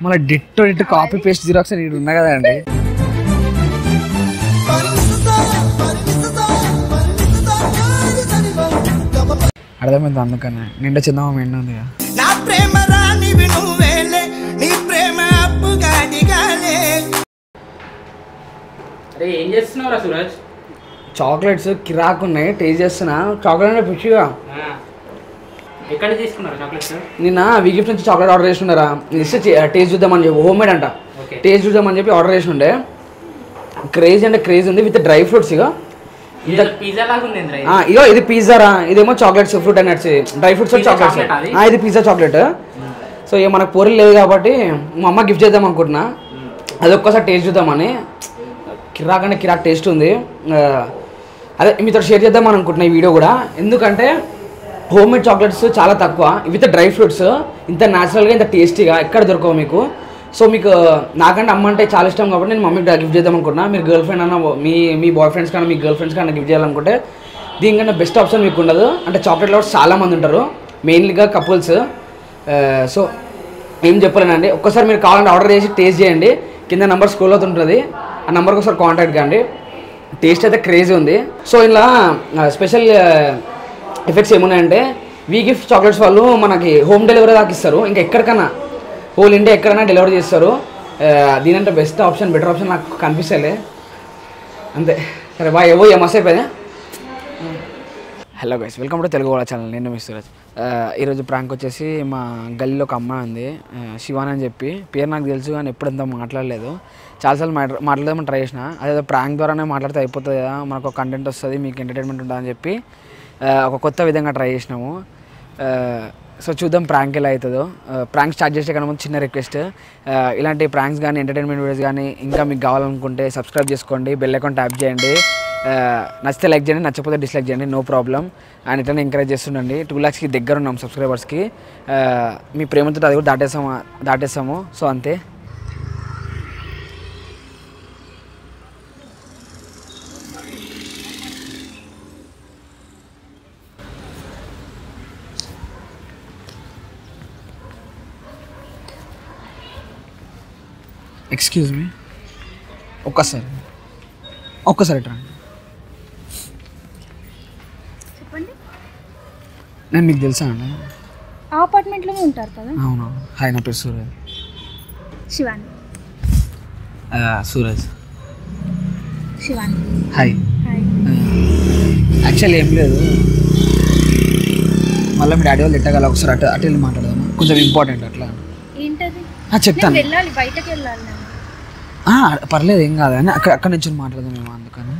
మళ్ళీ ditto ditto copy paste xerox అని ఉన్నా కదండి అర్థమైంది అందుకనే నిండా చందమామ ఎండ ఉంది కదా నా ప్రేమ రానివి నువ్వేలే నీ ప్రేమ అప్పుగాడిగాలే అరే ఏం చేస్తున్నావురా సూరజ్ చాక్లెట్స్ కిరాక్ ఉన్నాయి టేస్ట్ చేస్తున్నా చాక్లెట్ పిచ్చిగా ఆ. ఎక్కడ తీసుకున్నారు చాక్లెట్స్ నిన్న విగిఫ్ట్ నుంచి చాక్లెట్ ఆర్డర్ చేసినారా ఇస్తే టేస్ట్ చూద్దామని చెప్పి హోమ్ మేడ్ అంట ఓకే టేస్ట్ చూద్దామని చెప్పి ఆర్డర్ చేసి ఉండే క్రేజ్ అంటే క్రేజ్ ఉంది విత్ డ్రై ఫ్రూట్స్ ఇక ఇది పిజ్జా లాగా ఉంది ఏంద్రా ఇది? ఆ, ఇగో ఇది పిజ్జా రా ఇదేమో chocolates fruit and nuts dry fruits Pizza chocolates chocolate అది? ఇది పిజ్జా చాక్లెట్ సో ఇక మనకు పూరలు లేదు కాబట్టి మా అమ్మ గిఫ్ట్ చేద్దాం అనుకుంటున్నా అది ఒక్కసారి టేస్ట్ చూద్దామని కిరాక్ అంటే కిరాక్ టేస్ట్ ఉంది ఆ, అదే మీతో షేర్ చేద్దాం అనుకుంటున్నా ఈ వీడియో కూడా ఎందుకంటే హోమ్ మేడ్ చాక్లెట్స్ చాలా తక్కువ విత్ డ్రై ఫ్రూట్స్ ఇంత న్యాచురల్గా ఇంత టేస్టీగా ఎక్కడ దొరకవు మీకు సో మీకు నాకంటే అమ్మ అంటే చాలా ఇష్టం కాబట్టి నేను మమ్మీకి గిఫ్ట్ చేద్దాం అనుకుంటున్నా మీరు గర్ల్ ఫ్రెండ్ అన్న మీ మీ బాయ్ ఫ్రెండ్స్ కానీ మీ గర్ల్ ఫ్రెండ్స్ కానీ గిఫ్ట్ చేయాలనుకుంటే దీనికన్నా బెస్ట్ ఆప్షన్ మీకు ఉండదు అంటే చాక్లెట్ లవర్స్ చాలా మంది ఉంటారు మెయిన్లీగా కపుల్స్ సో ఏం చెప్పలేనండి ఒక్కసారి మీరు కావాలంటే ఆర్డర్ చేసి టేస్ట్ చేయండి కింద నెంబర్ స్కూల్ అవుతుంటుంది ఆ నెంబర్కి ఒకసారి కాంటాక్ట్ కండి టేస్ట్ అయితే క్రేజీ ఉంది సో ఇలా స్పెషల్ ఎఫెక్ట్స్ ఏమున్నాయంటే వీ గిఫ్ట్ చాక్లెట్స్ వాళ్ళు మనకి హోమ్ డెలివరీ దాకా ఇస్తారు ఇంకా ఎక్కడికైనా హోల్ ఇండియా ఎక్కడైనా డెలివరీ చేస్తారు ఆ, దీనంటే బెస్ట్ ఆప్షన్ బెటర్ ఆప్షన్ నాకు కనిపిస్తలే అంతే సరే బాయ్ ఏవో ఏ మస్తు అయిపోయింది hello guys welcome to Telugu వాళ్ళ ఛానల్ నేను మిస్ సురజ్ ఆ, ఈరోజు ప్రాంక్ వచ్చేసి మా గల్లీలో ఒక అమ్మాయి ఉంది ఆ, శివాని అని చెప్పి పేరు నాకు తెలుసు కానీ ఎప్పుడంతా మాట్లాడలేదు చాలాసార్లు మాట్లా మాట్లాడదామని ట్రై చేసిన అదే ప్రాంక్ ద్వారానే మాట్లాడితే అయిపోతుంది కదా మనకు ఒక కంటెంట్ వస్తుంది మీకు ఎంటర్టైన్మెంట్ ఉంటుందని చెప్పి ఆ, ఒక కొత్త విధంగా ట్రై చేసినాము ఆ, సో చూద్దాం ప్రాంక్ ఎలా అవుతుందో ప్రాంక్ స్టార్ట్ చేసే కన్నా ముందు చిన్న రిక్వెస్ట్ ఇలాంటి ప్రాంక్స్ కానీ ఎంటర్టైన్మెంట్ వీడియోస్ కానీ ఇంకా మీకు కావాలనుకుంటే సబ్స్క్రైబ్ చేసుకోండి బెల్ అకౌంట్ ట్యాప్ చేయండి ఆ, నచ్చితే లైక్ చేయండి నచ్చకపోతే డిస్లైక్ చేయండి నో ప్రాబ్లం అండ్ ఇట్లనే ఎంకరేజ్ చేస్తుండండి టూ ల్యాక్స్కి దగ్గర ఉన్నాం సబ్స్క్రైబర్స్కి ఆ, మీ ప్రేమతో అది కూడా దాటేస్తాము దాటేస్తాము సో అంతే ఎక్స్క్యూజ్ మీ ఒక్కసారి ఒక్కసారి ఇట్రా చెప్పండి నేను మీకు తెలుసా అండి ఆ అపార్ట్మెంట్లోనే ఉంటారు కదా అవును హాయ్ నా పేరు సూరజ్ శివాని ఆ, Suraj Shivani hi hi actually ఏం లేదు మళ్ళీ మీ డాడీ వాళ్ళు తిట్టగల ఒకసారి అటు అటు వెళ్ళి మాట్లాడదామా కొంచెం ఇంపార్టెంట్ అట్లా ఏంటది ఆ, చెప్తాను నేను వెళ్ళాలి బయటకు వెళ్ళాలి నేను ఆ, పర్లేదు ఏం కాదు అని అక్కడ అక్కడ నుంచి మాట్లాడదాం మేము అందుకని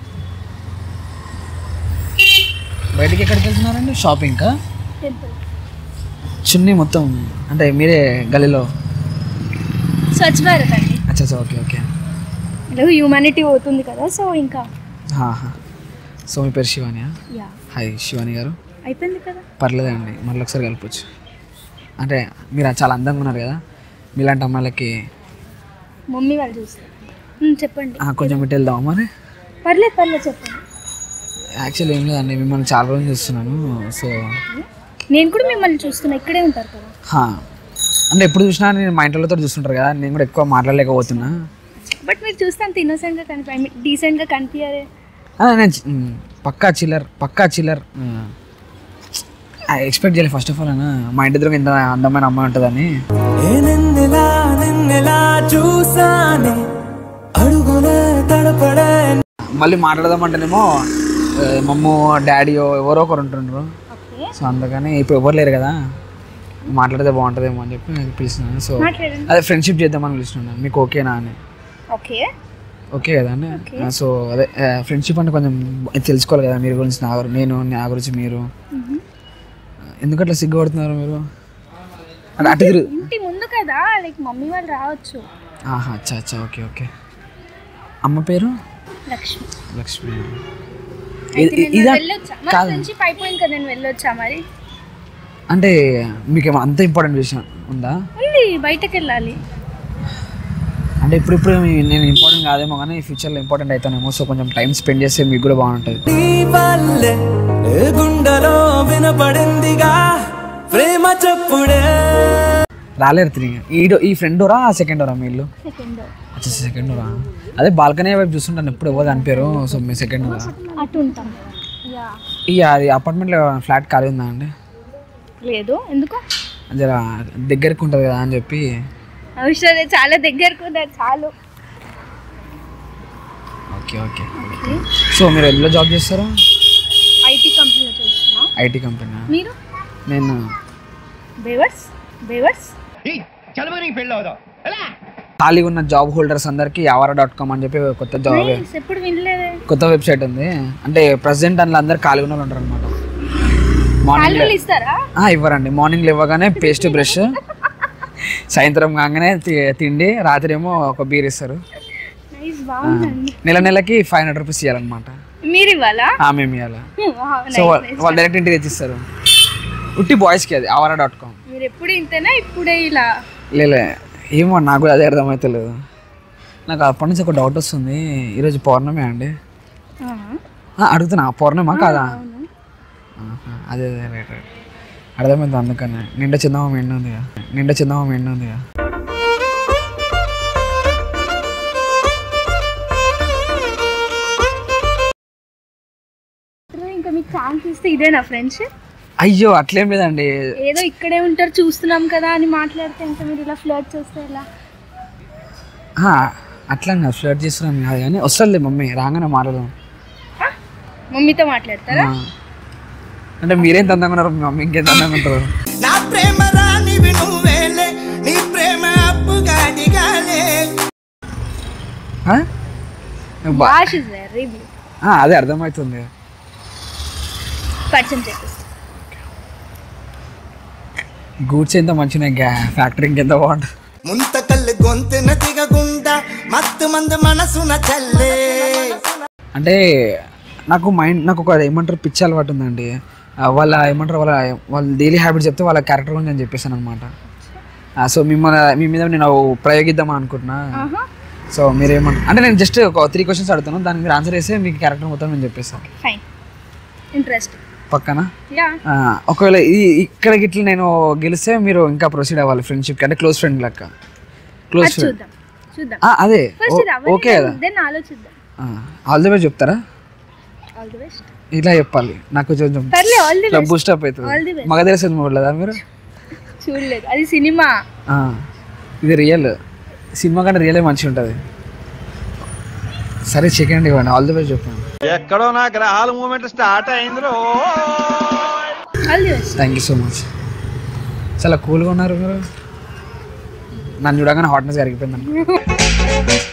బయటికి ఎక్కడికి వెళ్తున్నారండి షాపింగ్కా టెంపుల్ చున్నీ మొత్తం అంటే మీరే గలీలో స్వచ్ఛ భారత్ అండి అచ్చా అచ్చా ఓకే ఓకే ఇలా హ్యూమానిటీ పోతుంది కదా సో ఇంకా ఆహా. సో మీ పేరు శివానియా యా హాయ్ శివాని గారు అయిపోయింది కదా పర్లేదండి మళ్ళీ ఒకసారి కలపచ్చు అంటే మీరు చాలా అందంగా ఉన్నారు కదా మీలాంటి అమ్మాయిలకి మమ్మీ వాళ్ళు చూస్తారు ఉమ్, చెప్పండి ఆ, కొంచెం ఇటు వెళ్దామా మరి పర్లేదు పర్లేదు చెప్పండి యాక్చువల్లీ ఏం లేదండి మిమ్మల్ని చాలా రోజులు చూస్తున్నాను సో నేను కూడా మిమ్మల్ని చూస్తున్నా ఇక్కడే ఉంటారు కదా హా. అంటే ఎప్పుడు చూసినా నేను మా ఇంట్లో చూస్తుంటారు కదా నేను కూడా ఎక్కువ మాట్లాడలేకపోతున్నా బట్ మీరు చూస్తే అంత ఇన్నోసెంట్గా కనిపి ఐ మీన్ డీసెంట్గా కనిపించారే ఆ, నేను చి- మ్, పక్కా చిల్లర్ పక్కా చిల్లర్ ఎక్స్పెక్ట్ చేయలేదు ఫస్ట్ ఆఫ్ ఆల్ అన్న మా ఇంటి దగ్గర ఇంత అందమైన అమ్మాయి ఉంటుందని ఏ నిన్నెలా నిన్నెలా చూసానే అడుగునే తడపడే మళ్ళీ మాట్లాడదామంటేనేమో ఆ, మమ్మ డాడీ ఎవరో ఒకరు ఉంటుండ్రు ఓకే సో అందుకని ఇప్పుడు ఎవరు లేరు కదా మాట్లాడితే బాగుంటుందేమో అని చెప్పి నేను పిలుస్తున్నాను సో మాట్లాడండి అదే ఫ్రెండ్షిప్ చేద్దామని పిలుస్తున్నాను మీకు ఓకేనా అని ఓకే ఓకే కదా అండి ఆ, సో అదే ఫ్రెండ్షిప్ అంటే కొంచెం తెలుసుకోవాలి కదా మీరు గురించి నా గురించి నేను నా గురించి మీరు ఎందుకట్లా సిగ్గుపడుతున్నారు మీరు అంటే అటు తిరుగు ఇంటి ముందు కదా లైక్ మమ్మీ వాళ్ళు రావచ్చు ఆహా అచ్చా అచ్చా ఓకే ఓకే అమ్మ పేరు లక్ష్మి లక్ష్మి అయితే ఇ- నేను ఇదా వెళ్ళొచ్చా మరి కాదు ఫ్రెండ్షిప్ అయిపోయింది కదా నేను వెళ్ళొచ్చా మరి అంటే మీకేమో అంత ఇంపార్టెంట్ విషయం ఉందా ఉంది బయటకు వెళ్ళాలి అంటే ఇప్పుడు ఇప్పుడు నేను ఇంపార్టెంట్ కాదేమో కానీ ఫ్యూచర్లో ఇంపార్టెంట్ అవుతానేమో సో కొంచెం టైం స్పెండ్ చేస్తే మీకు కూడా బాగుంటుంది నీ వల్లే ఏ గుండెలో వినపడిందిగా ప్రేమ చెప్పుడే రాలేరు తిరిగి ఈ ఈ ఫ్రెండ్ డోరా సెకండ్ డోరా మీ ఇల్లు సెకండ్ అచ్చా సెకండ్ డోరా అదే బాల్కనీ వైపు చూస్తుంటాను ఎప్పుడు ఎవరు కనిపారు సో మీ సెకండ్ డోరా అటు ఉంటాం యా ఈ అది అపార్ట్మెంట్లో ఫ్లాట్ ఖాళీ ఉందా అండి లేదు ఎందుకు జర దగ్గరికి ఉంటుంది కదా అని చెప్పి అవసరం లేదు, చాలా దగ్గరకు ఉంది చాలు ఓకే ఓకే సో మీరు ఎందులో జాబ్ చేస్తారు ఐటీ కంపెనీలో చూస్తున్నా ఐటీ కంపెనీ మీరు నేను బేవర్స్ బేవర్స్ ఖాళీగా ఉన్న జాబ్ హోల్డర్స్ అందరికి యావరా డాట్ కామ్ అని చెప్పి కొత్త జాబ్ Nice, ఎప్పుడు వినలేదే కొత్త వెబ్సైట్ ఉంది అంటే ప్రెసిడెంట్ అందులో అందరు ఖాళీగా ఉన్న వాళ్ళు ఉంటారు అనమాట మార్నింగ్ శాలరీలు ఇస్తారా ఇవ్వరండి మార్నింగ్ లేవగానే పేస్ట్ బ్రష్ సాయంత్రం కాగానే తి- తిండి రాత్రి ఏమో ఒక బీర్ ఇస్తారు నైస్ బాగుందండి నెల నెలకి ఫైవ్ హండ్రెడ్ రూపీస్ ఇవ్వాలన్నమాట మీరు ఇవ్వాలా ఆ మేము ఇవ్వాలి Wow, సో nice, వాళ్ళు nice. వాళ్ళు డైరెక్ట్ ఇంటికి తెచ్చిస్తారు ఉట్టి బాయ్స్కి అది ఆవరా డాట్ కామ్ మీరు ఎప్పుడు ఇంతేనా ఇప్పుడే ఇలా లేలే ఏమో నాకు కూడా అదే అర్థమవుతలేదు నాకు అప్పటి నుంచి ఒక డౌట్ వస్తుంది ఈరోజు పౌర్ణమి అండి ఆహా. ఆ, అడుగుతున్నా పౌర్ణమా కాదా అవును ఆహా, అదే అదే రైట్ రైట్ అర్థమైంది అందుకనే నిండా చందమా ఎండ ఉందిగా నిండా చందమా ఎండ ఉందిగా ఇంకా మీకు ఛాన్స్ ఇస్తే ఇదేనా ఫ్రెండ్షిప్ అయ్యో అట్లేం లేదండి ఏదో ఇక్కడే ఉంటారు చూస్తున్నాం కదా అని మాట్లాడితే ఇంకా మీరు ఇలా ఫ్లర్ట్ చేస్తే ఎలా ఆ, అట్లా కాదు ఫ్లర్ట్ చేస్తున్నాను కాదు కానీ వస్తుంది మమ్మీ రాగానే మారదాం ఆ? మమ్మీతో మాట్లాడతారా ఆ. అంటే మీరేం అందంగా ఉన్నారు మీ మమ్మీ ఇంకేం అందంగా ఉంటారు నా ప్రేమ రానివి నువ్వేలే నీ ప్రేమ అప్పుగాడిగాలే ఆ? బా- వాష్ ఇస్ వెరీ బ్లూ ఆ, అదే అర్థమవుతుంది పరిచయం చేపిస్తా గూడ్స్ ఎంత మంచిగా ఫ్యాక్టరీ ఇంకెంత బాగుంటుంది ముంతకల్లు గొంతున దిగగుండా మత్తు మందు మనసున చల్లే అంటే నాకు మైండ్ నాకు ఒక ఏమంటారు పిచ్చి అలవాటు ఉందండి ఆ, వాళ్ళ ఏమంటారు వాళ్ళ వాళ్ళ డైలీ హ్యాబిట్ చెప్తే వాళ్ళ క్యారెక్టర్ గురించి నేను చెప్పేసాను అనమాట సో మిమ్మల్ని మీ మీద నేను ప్రయోగిద్దామా అనుకుంటున్నా సో మీరేమంటారు అంటే నేను జస్ట్ ఒక త్రీ క్వశ్చన్స్ అడుగుతాను దానికి మీరు ఆన్సర్ చేస్తే మీకు క్యారెక్టర్ మొత్తం నేను చెప్పేస్తాను ఫైన్ ఇంట్రెస్ట్ పక్కన యా ఆ, ఒకవేళ ఈ ఇక్కడ గిట్ల నేను గెలిస్తే మీరు ఇంకా ప్రొసీడ్ అవ్వాలి ఫ్రెండ్షిప్ అంటే క్లోజ్ ఫ్రెండ్ లెక్క క్లోజ్ అది ఫ్రెండ్ చూద్దాం చూద్దాం అదే ఫస్ట్ ఇది ఓకే కదా దెన్ ఆలోచిద్దాం ఆల్ ది బెస్ట్ చెప్తారా ఆల్ ది బెస్ట్ ఇట్లా చెప్పాలి నాకు కొంచెం పర్లే ఆల్ ది ఇట్లా బెస్ట్ బూస్టప్ All the అవుతుంది best. మగధీర సినిమా చూడలేదా మీరు చూడలేదు అది సినిమా ఆ, ఇది రియల్ సినిమా కంటే రియలే మంచిగా ఉంటుంది సరే చికెన్ ఇవ్వండి ఆల్ ది బెస్ట్ చెప్పండి ఎక్కడో నా గ్రహాల మూమెంట్ స్టార్ట్ అయిందిరో all the best thank you so much చాలా కూల్గా ఉన్నారు మీరు నన్ను చూడగానే హాట్నెస్ కరిగిపోయింది అనుకో.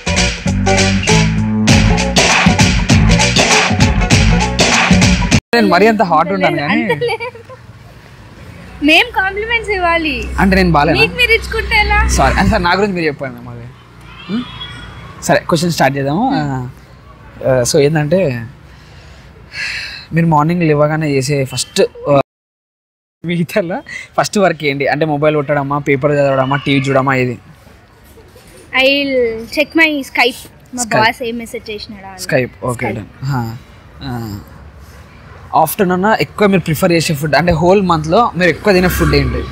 నేను మరీ అంత హాట్ ఉంటాను కానీ మేం కాంప్లిమెంట్స్ ఇవ్వాలి అంటే నేను బాగాలేనా మీకు మీరు ఇచ్చుకుంటే ఎలా సారీ అంటే సార్ నా గురించి మీరు చెప్పండి మాది హ్మ్? సరే క్వశ్చన్ స్టార్ట్ చేద్దాము సో ఏంటంటే మీరు మార్నింగ్ లేవగానే చేసే ఫస్ట్ మిగతా ఫస్ట్ వర్క్ ఏంటి అంటే మొబైల్ కొట్టడమా పేపర్ చదవడమా టీవీ చూడమా ఇది ఐ చెక్ మై స్కైప్ మా Skype. బాస్ ఏం మెసేజ్ చేసినాడా అని. స్కైప్ ఓకే ఆఫ్టర్నూన్ ఎక్కువ మీరు ప్రిఫర్ చేసే ఫుడ్ అంటే హోల్ మంత్లో మీరు ఎక్కువ తినే ఫుడ్ ఏంటి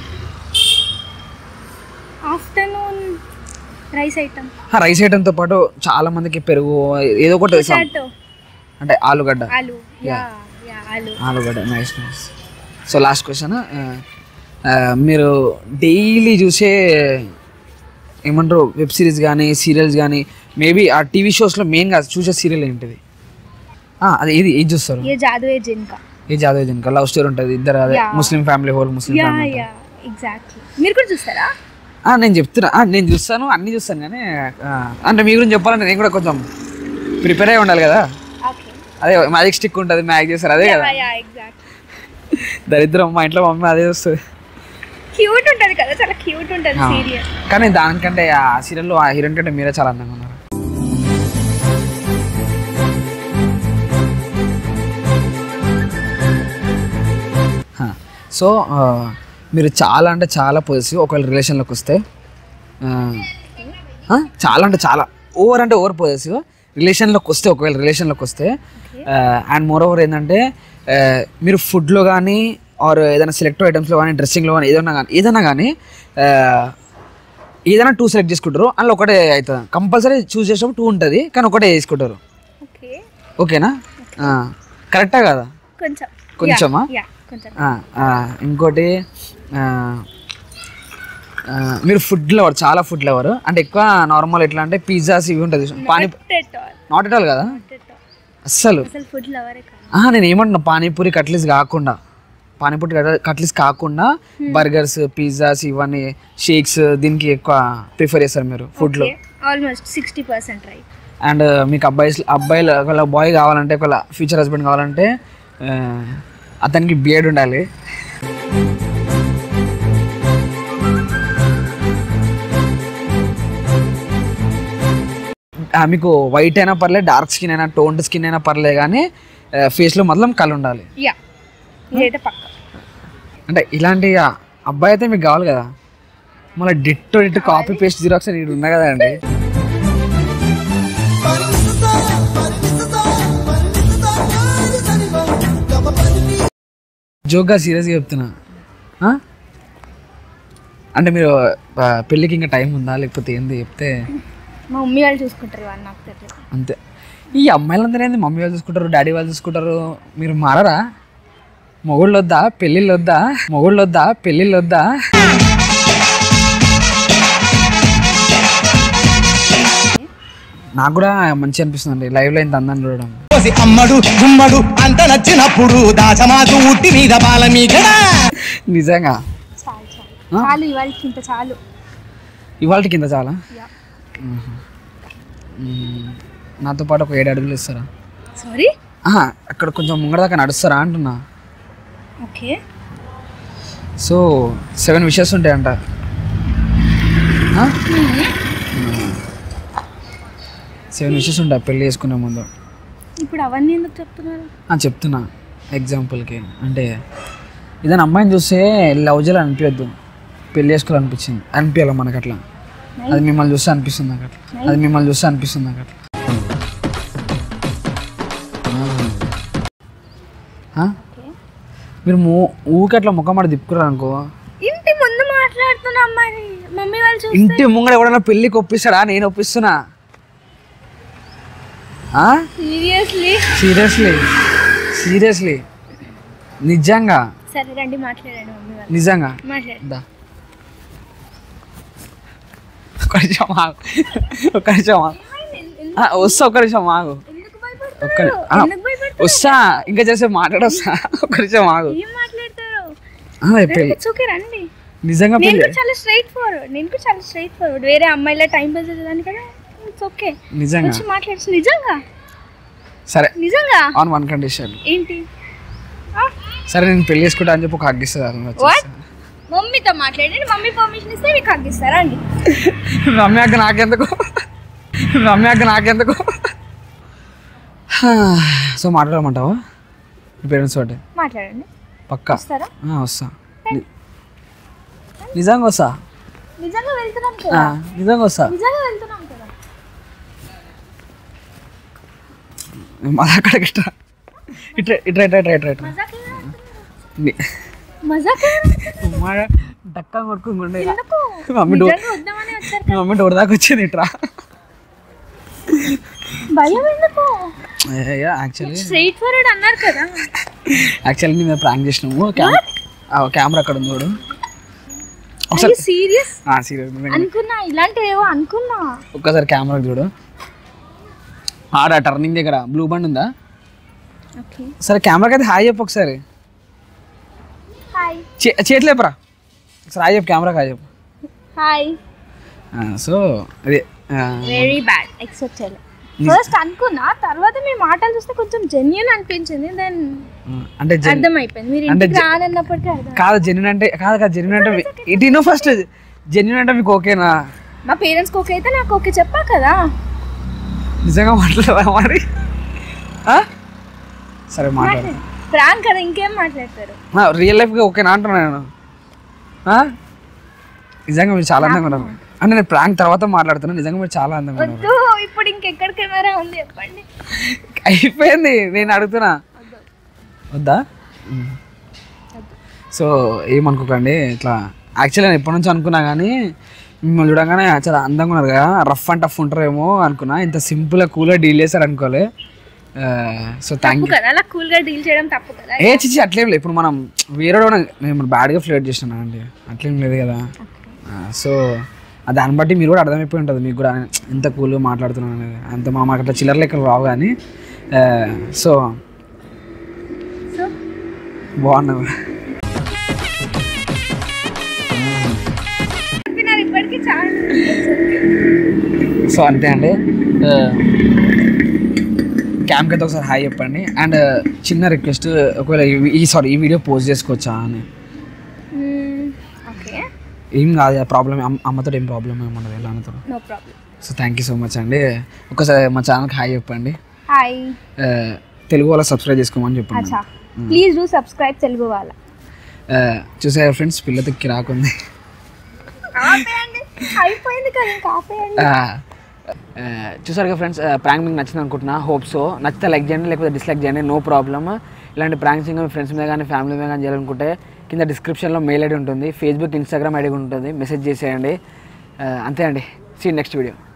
ఆఫ్టర్నూన్ రైస్ ఐటమ్ రైస్ ఐటమ్తో పాటు చాలా మందికి పెరుగు ఏదో ఒకటి some- పొటాటో అంటే ఆలుగడ్డ ఆలు యా యా ఆలు ఆలుగడ్డ nice nice so last question మీరు డైలీ చూసే ఏమంటారు వెబ్ సిరీస్ కానీ సీరియల్స్ కానీ మేబీ ఆ టీవీ షోస్లో మెయిన్గా చూసే సీరియల్ ఏంటిది ఆ, అదే ఇది ఏది చూస్తారు ఏ జాదు ఏ జిన్కా ఏ జాదవ్ జనక లవ్ స్టోరీ ఉంటుంది ఇద్దరు అదే Yeah. ముస్లిం ఫ్యామిలీ హోల్ ముస్లిం యా ఫ్యామిలీ యా ఎగ్జాక్ట్లీ మీరు కూడా చూస్తారా నేను చెప్తున్నా ఆ, నేను చూస్తాను అన్నీ చూస్తాను కానీ ఆ, అంటే మీ గురించి చెప్పాలంటే నేను కూడా కొంచెం ప్రిపేర్ అయి ఉండాలి కదా ఓకే అదే మ్యాజిక్ స్టిక్ ఉంటుంది మ్యాగ్ చేస్తారు అదే కదా యా ఎగ్జాక్ట్ దరిద్రం మా ఇంట్లో మమ్మీ అదే వస్తుంది క్యూట్ ఉంటది కదా చాలా క్యూట్ ఉంటది ఆ. సీరియల్ కానీ దానికంటే ఆ సీరియల్లో ఆ హీరోయిన్ కంటే మీరే చాలా అందంగా ఉన్నారు హా. సో ఆ, మీరు చాలా అంటే చాలా పొజిటివ్ ఒకవేళ రిలేషన్లోకి వస్తే ఆ, ఆ, చాలా అంటే చాలా ఓవర్ అంటే ఓవర్ పొజిటివ్ రిలేషన్లోకి వస్తే ఒకవేళ రిలేషన్లోకి వస్తే అండ్ మోర్ ఓవర్ ఏంటంటే ఆ, మీరు ఫుడ్లో కానీ ఆర్ ఏదైనా సెలెక్ట్ ఐటమ్స్లో కానీ డ్రెస్సింగ్లో కానీ ఏదైనా కానీ ఏదైనా కానీ ఆ, ఏదైనా టూ సెలెక్ట్ చేసుకుంటారు అందులో ఒకటే అవుతుంది కంపల్సరీ చూస్ చేసినప్పుడు టూ ఉంటుంది కానీ ఒకటే చేసుకుంటారు ఓకే ఓకేనా కరెక్టా కదా కొంచెం కొంచెమా? యా కొంచెం ఆ, ఆ, ఇంకోటి ఆ, ఆ, మీరు ఫుడ్ లవర్ చాలా ఫుడ్ లవర్ అంటే ఎక్కువ నార్మల్ ఎట్లా అంటే పిజ్జాస్ ఇవి ఉంటుంది పానీ నాట్ ఎట్ ఆల్ కదా అస్సలు అసలు ఫుడ్ లవరే కాదు ఆహా, నేను ఏమంటున్నా పానీపూరి కట్లీస్ కాకుండా పానీపూరి కట్- కట్లీస్ కాకుండా బర్గర్స్ పిజ్జాస్ ఇవన్నీ షేక్స్ దీనికి ఎక్కువ ప్రిఫర్ చేస్తారు మీరు ఫుడ్లో almost sixty percent right and మీకు అబ్బాయి అబ్బాయిలు ఒకవేళ బాయ్ కావాలంటే ఒకవేళ ఫ్యూచర్ హస్బెండ్ కావాలంటే ఆ, అతనికి బియర్డ్ ఉండాలి ఆ, మీకు వైట్ అయినా పర్లేదు డార్క్ స్కిన్ అయినా టోన్డ్ స్కిన్ అయినా పర్లేదు కానీ ఫేస్లో మొత్తం కళ్ళు ఉండాలి యా ఇదైతే పక్క అంటే ఇలాంటి ఆ అబ్బాయి అయితే మీకు కావాలి కదా మళ్ళీ ditto ditto copy paste xerox అని ఉన్నా కదా అండి జోక్గా సీరియస్గా చెప్తున్నా ఆ? అంటే మీరు ఆ, పెళ్ళికి ఇంకా టైం ఉందా లేకపోతే ఏంది చెప్తే మా మమ్మీ వాళ్ళు చూసుకుంటారు వాళ్ళు నాకు తెలియదు అంతే ఈ అమ్మాయిలందరూ ఏంది మమ్మీ వాళ్ళు చూసుకుంటారు డాడీ వాళ్ళు చూసుకుంటారు మీరు మారరా మొగుళ్ళు వద్దా పెళ్ళిళ్ళు వద్దా మొగుళ్ళు వద్దా పెళ్ళిళ్ళు వద్దా నాకు కూడా మంచి అనిపిస్తుంది అండి లైవ్లో ఇంత అందాన్ని చూడడం పోసి అమ్మడు గుమ్మడు అంత నచ్చినప్పుడు దాచమాకు ఉట్టి మీద బాల మీగడ నిజంగా చాలు చాలు చాలు ఇవాళ ఇంత చాలు ఇవాళ కింద చాలా యా మ్మ్. నాతో పాటు ఒక ఏడు అడుగులు ఇస్తారా సారీ ఆహా, అక్కడ కొంచెం ముంగడ దాకా నడుస్తారా అంటున్నా ఓకే సో సెవెన్ విషెస్ ఉంటాయంట సెవెన్ విషెస్ ఉంటాయి పెళ్ళి చేసుకునే ముందు ఇప్పుడు అవన్నీ ఎందుకు చెప్తున్నారు ఆ, చెప్తున్నా ఎగ్జాంపుల్కి అంటే ఏదైనా అమ్మాయిని చూస్తే లవ్ చేయాలి అనిపించద్దు పెళ్ళి చేసుకోవాలనిపించింది అనిపించాలి మనకు అట్లా అది మిమ్మల్ని చూస్తే అనిపిస్తుంది నాకు అట్లా అది మిమ్మల్ని చూస్తే అనిపిస్తుంది నాకు అట్లా ఆ? మీరు మూ ఊకి అట్లా ముఖం మాట తిప్పుకున్నారు అనుకో ఇంటి ముందు మాట్లాడుతున్నా అమ్మాయి మమ్మీ వాళ్ళు చూస్తే ఇంటి ముంగడ ఎవడన్నా పెళ్ళికి ఒప్పిస్తాడా నేను ఒప్పిస్తున్నా సీరియస్లీ సీరియస్లీ సీరియస్లీ నిజంగా సరే రండి మాట్లాడండి మమ్మీ వాళ్ళు నిజంగా మాట్లాడండి దా ఒక్క నిమిషం ఆగు ఒక్క నిమిషం ఆగు ఆ, వస్తా ఒక్క నిమిషం ఆగు ఎందుకు ఒక్క భయపడతారు ఆ, ఎందుకు భయపడతారు వస్తా ఇంకా చేసే మాట్లాడొస్తా ఒక్క నిమిషం ఆగు ఏం మాట్లాడతారు ఆ, పెళ్ళి ఇట్స్ ఓకే రండి నిజంగా నేను పెళ్ళి కూడా చాలా స్ట్రైట్ ఫార్వర్డ్ నేను కూడా చాలా స్ట్రైట్ ఫార్వర్డ్ వేరే అమ్మాయిల టైం పాస్ చేసేదాన్ని కదా ఇట్స్ ఓకే నిజంగా వచ్చి మాట్లాడచ్చు నిజంగా సరే నిజంగా ఆన్ వన్ కండిషన్ ఏంటి సరే నేను పెళ్లి చేసుకుంటా అని చెప్పి ఒక హగ్ ఇస్తుంది వాట్ మమ్మీతో మాట్లాడండి మమ్మీ పర్మిషన్ ఇస్తే మీకు హగ్గిస్తారా అండి రమ్య అక్క నాకెందుకు రమ్య అక్క నాకెందుకు సో మాట్లాడమంటావా మీ పేరెంట్స్ తోటి మాట్లాడండి పక్కా వస్తారా ఆ, వస్తా ని- నిజంగా వస్తా నిజంగా వెళ్తున్నాం ఆ, కదా నిజంగా వస్తా నిజంగా వెళ్తున్నాం కదా మళ్ళీ అక్కడికి ఇట్లా ఇట్లా ఇట్లా ఇట్లా ఇట్లా ఇట్లా ఇట్లా మజాక్ ఏం ఆడుతున్నారు? ని- మజాక్ ఏం ఆడుతున్నారు? మా డక్క కొడుకుండే ఎందుకు మమ్మీ డోర్ నిజంగా వద్దామని వచ్చారు మీ మమ్మీ డోర్ దాకా వచ్చింది ఇట్లా భయం ఎందుకు యాక్చువల్లీ స్ట్రైట్ ఫార్వర్డ్ అన్నారు కదా యాక్చువల్లీ మేము ప్రాంక్ చేసినాము కెమెరా అక్కడ ఉంది చూడు ఒకసారి సీరియస్ సీరియస్ అనుకున్నా ఇలాంటివి ఏవో అనుకున్నా ఒక్కసారి కెమెరా చూడు ఆడ టర్నింగ్ దగ్గర బ్లూ బండ్ ఉందా ఓకే సరే కెమెరాకి అయితే హాయ్ చెప్పు ఒకసారి హాయ్ చే చేయట్లేపరా ఒకసారి హాయ్ చెప్పు కెమెరాకి హాయ్ చెప్పు హాయ్ సో అదే ఆ, వెరీ బ్యాడ్ ఎక్సెప్ట్ చేయలేదు ఫస్ట్ అనుకున్నా తర్వాత మీ మాటలు చూస్తే కొంచెం జెన్యున్ అనిపించింది దెన్ అంటే జెన్ అర్థమైపోయింది మీరు అంటే ఇంటికి జె- రానన్నప్పటికీ అర్థం కాదు జెన్యున్ అంటే కాదు కాదు జెన్యున్ అంటే మీ- ఇటు నువ్వు ఫస్ట్ జెన్యున్ అంటే మీకు ఓకేనా మా పేరెంట్స్కి ఓకే అయితే నాకు ఓకే చెప్పా కదా నిజంగా మాట్లాడదా మరి ఆ? సరే మాట్లాడు ప్రాంక్ కదా ఇంకేం మాట్లాడతారు రియల్ లైఫ్గా ఓకేనా అంటున్నా నేను ఆ? నిజంగా మీరు చాలా అందంగా ఉన్నారు అంటే నేను ప్రాంక్ తర్వాత మాట్లాడుతున్నాను నిజంగా మీరు చాలా అందంగా ఉన్నారు వద్దు ఇప్పుడు ఇంకెక్కడ కెమెరా ఉంది చెప్పండి అయిపోయింది నేను అడుగుతున్నా వద్దా ఉమ్. సో ఏమనుకోకండి ఇట్లా యాక్చువల్లీ నేను ఎప్పటి నుంచి అనుకున్నా కానీ మిమ్మల్ని చూడగానే చాలా అందంగా ఉన్నారు కదా రఫ్ అండ్ టఫ్ ఉంటారేమో అనుకున్నా ఇంత సింపుల్గా కూల్గా డీల్ చేస్తారు అనుకోలే సో థ్యాంక్ తప్పు యూ కదా అలా కూల్ గా డీల్ చేయడం తప్పు కదా ఏ చిచ్చి అట్లేం లేదు ఇప్పుడు మనం వేరే వాడు నేను బ్యాడ్గా ఫ్లేట్ చేసినా అండి అట్లేం లేదు కదా సో దాన్ని బట్టి మీరు కూడా అర్థమైపోయి ఉంటుంది మీకు కూడా ఎంత కూల్గా మాట్లాడుతున్నాను అనేది అంత మా మాకు అట్లా చిల్లర లెక్కలు రావు కానీ సో సో బాగున్నావు చెప్పినారు ఇప్పటికీ చాలా సో అంతే అండి క్యాంప్కి అయితే ఒకసారి హాయ్ చెప్పండి అండ్ చిన్న రిక్వెస్ట్ ఒకవేళ ఈ- ఈ సారీ ఈ వీడియో పోస్ట్ చేసుకోవచ్చా అని ఓకే ఏం కాదు ప్రాబ్లం అమ్మతో ఏం ప్రాబ్లం ఏమి ఉండదు ఎలా అన్నతో no problem so thank you so much అండి ఒకసారి మా ఛానల్కి హాయ్ చెప్పండి హాయ్ Uh, తెలుగు వాళ్ళకి సబ్స్క్రైబ్ చేసుకోమని చెప్పండి అచ్చా ప్లీజ్ డూ సబ్స్క్రైబ్ తెలుగు వాళ్ళ Uh, చూసారా ఫ్రెండ్స్ పిల్లతో కిరాకుంది ఆపేయండి అయిపోయింది కదా ఇంకా ఆపేయండి చూసారు కదా ఫ్రెండ్స్ ప్రాంక్ మీకు నచ్చింది అనుకుంటున్నా హోప్ సో నచ్చితే లైక్ చేయండి లేకపోతే డిస్లైక్ చేయండి నో ప్రాబ్లమ్ ఇలాంటి ప్రాంక్స్ ఇంకా మీ ఫ్రెండ్స్ మీద కానీ ఫ్యామిలీ మీద కానీ చేయాలనుకుంటే కింద డిస్క్రిప్షన్లో మెయిల్ ఐడి ఉంటుంది ఫేస్బుక్ ఇన్స్టాగ్రామ్ ఐడి కూడా ఉంటుంది మెసేజ్ చేసేయండి Uh, అంతే అండి సీ నెక్స్ట్ వీడియో